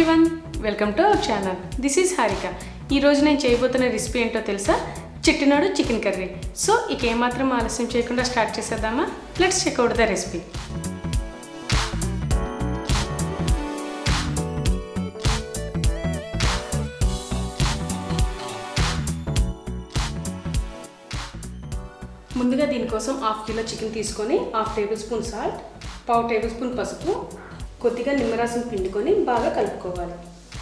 everyone welcome to our channel this is Harika ఈరోజు నేను చేయబోతున్న రెసిపీ ఏంటో తెలుసా చిట్టినాడు చికెన్ కర్రీ సో ఇక ఏమాత్రం ఆలస్యం చేయకుండా స్టార్ట్ చేసేద్దామా లెట్స్ చెక్అవుట్ ద రెసిపీ ముందుగా దీనికోసం హాఫ్ కిలో చికెన్ తీసుకొని హాఫ్ టేబుల్ స్పూన్ సాల్ట్ పావు టేబుల్ స్పూన్ పసుపు కొద్దిగా నిమ్మరసం పిండుకొని బాగా కలుపుకోవాలి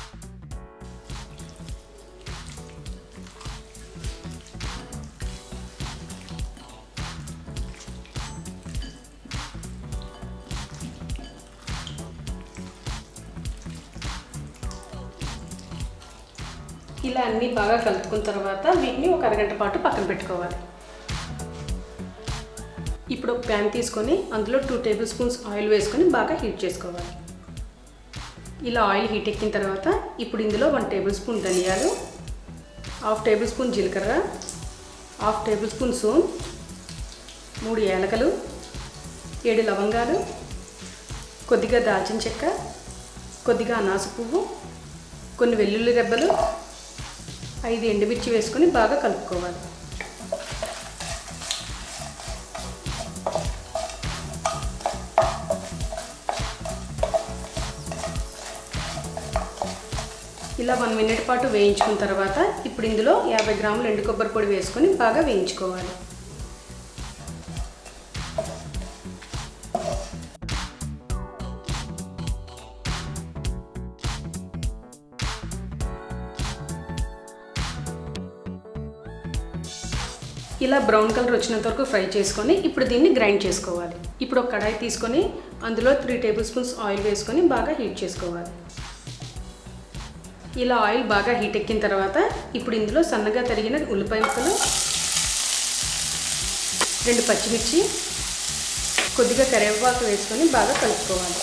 ఇలా అన్నీ బాగా కలుపుకున్న తర్వాత వీటిని ఒక అరగంట పాటు పక్కన పెట్టుకోవాలి ఇప్పుడు ఒక ప్యాన్ తీసుకొని అందులో టూ టేబుల్ స్పూన్స్ ఆయిల్ వేసుకొని బాగా హీట్ చేసుకోవాలి ఇలా ఆయిల్ హీట్ ఎక్కిన తర్వాత ఇప్పుడు ఇందులో వన్ టేబుల్ స్పూన్ ధనియాలు హాఫ్ టేబుల్ స్పూన్ జీలకర్ర హాఫ్ టేబుల్ స్పూన్ సోమ్ మూడు ఏలకలు ఏడు లవంగాలు కొద్దిగా దాల్చిన చెక్క కొద్దిగా అనాస పువ్వు కొన్ని వెల్లుల్లి రెబ్బలు ఐదు ఎండుమిర్చి వేసుకొని బాగా కలుపుకోవాలి ఇలా వన్ మినిట్ పాటు వేయించుకున్న తర్వాత ఇప్పుడు ఇందులో యాభై గ్రాములు ఎండు కొబ్బరి పొడి వేసుకొని బాగా వేయించుకోవాలి ఇలా బ్రౌన్ కలర్ వచ్చినంత వరకు ఫ్రై చేసుకొని ఇప్పుడు దీన్ని గ్రైండ్ చేసుకోవాలి ఇప్పుడు ఒక కడాయి తీసుకొని అందులో త్రీ టేబుల్ స్పూన్స్ ఆయిల్ వేసుకొని బాగా హీట్ చేసుకోవాలి ఇలా ఆయిల్ బాగా హీట్ ఎక్కిన తర్వాత ఇప్పుడు ఇందులో సన్నగా తరిగిన ఉల్లిపాయ ముక్కలు రెండు పచ్చిమిర్చి కొద్దిగా కరివేపాకు వేసుకొని బాగా కలుపుకోవాలి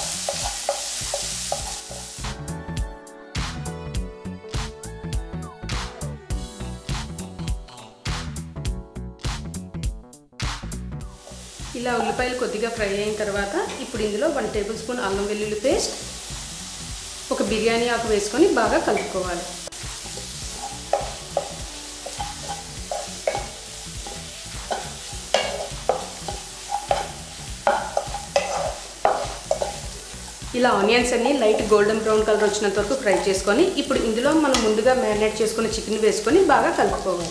ఇలా ఉల్లిపాయలు కొద్దిగా ఫ్రై అయిన తర్వాత ఇప్పుడు ఇందులో వన్ టేబుల్ స్పూన్ అల్లం వెల్లుల్లి పేస్ట్ ఒక బిర్యానీ ఆకు వేసుకొని బాగా కలుపుకోవాలి ఇలా ఆనియన్స్ అన్ని లైట్ గోల్డెన్ బ్రౌన్ కలర్ వచ్చినంత వరకు ఫ్రై చేసుకొని ఇప్పుడు ఇందులో మనం ముందుగా మ్యారినేట్ చేసుకున్న చికెన్ వేసుకొని బాగా కలుపుకోవాలి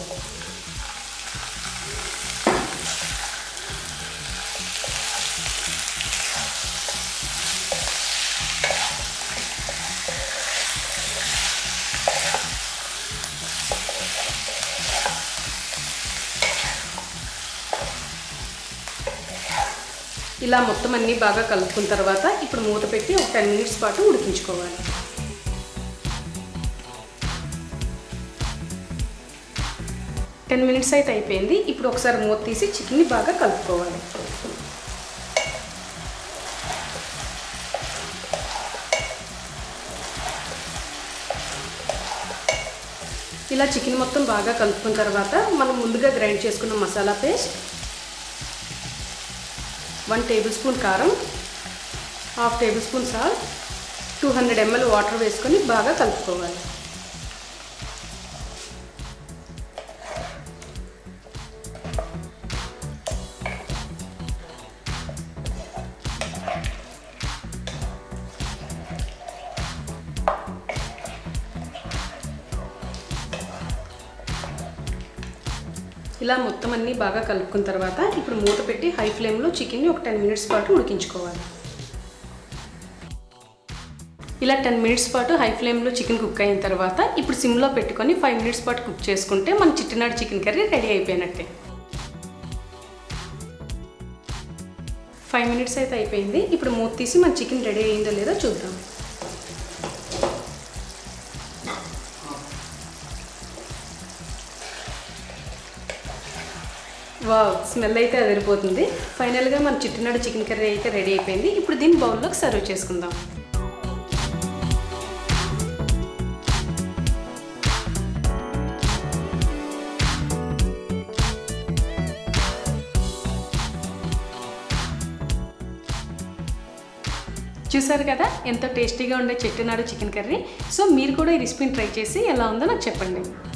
ఇలా మొత్తం అన్నీ బాగా కలుపుకున్న తర్వాత ఇప్పుడు మూత పెట్టి ఒక టెన్ మినిట్స్ పాటు ఉడికించుకోవాలి టెన్ మినిట్స్ అయితే అయిపోయింది ఇప్పుడు ఒకసారి మూత తీసి చికెన్ని బాగా కలుపుకోవాలి ఇలా చికెన్ మొత్తం బాగా కలుపుకున్న తర్వాత మనం ముందుగా గ్రైండ్ చేసుకున్న masala paste one tablespoon కారం half tablespoon salt two hundred ML water వేసుకొని బాగా కలుపుకోవాలి ఇలా మొత్తం అన్నీ బాగా కలుపుకున్న తర్వాత ఇప్పుడు మూత పెట్టి హై ఫ్లేమ్లో చికెన్ని ఒక టెన్ మినిట్స్ పాటు ఉడికించుకోవాలి ఇలా టెన్ మినిట్స్ పాటు హై ఫ్లేమ్లో చికెన్ కుక్ అయిన తర్వాత ఇప్పుడు సిమ్లో పెట్టుకొని ఫైవ్ మినిట్స్ పాటు కుక్ చేసుకుంటే మన చిట్టినాడు చికెన్ కర్రీ రెడీ అయిపోయినట్టే ఫైవ్ మినిట్స్ అయితే అయిపోయింది ఇప్పుడు మూత తీసి మన చికెన్ రెడీ అయిందో లేదో చూద్దాం వావ్ స్మెల్ అయితే అదిరిపోతుంది ఫైనల్గా మన చిట్టినాడు చికెన్ కర్రీ అయితే రెడీ అయిపోయింది ఇప్పుడు దీన్ని బౌల్లోకి సర్వ్ చేసుకుందాం చూసారు కదా ఎంతో టేస్టీగా ఉండే చెట్టునాడు చికెన్ కర్రీ సో మీరు కూడా ఈ రెసిపీని ట్రై చేసి ఎలా ఉందో నాకు చెప్పండి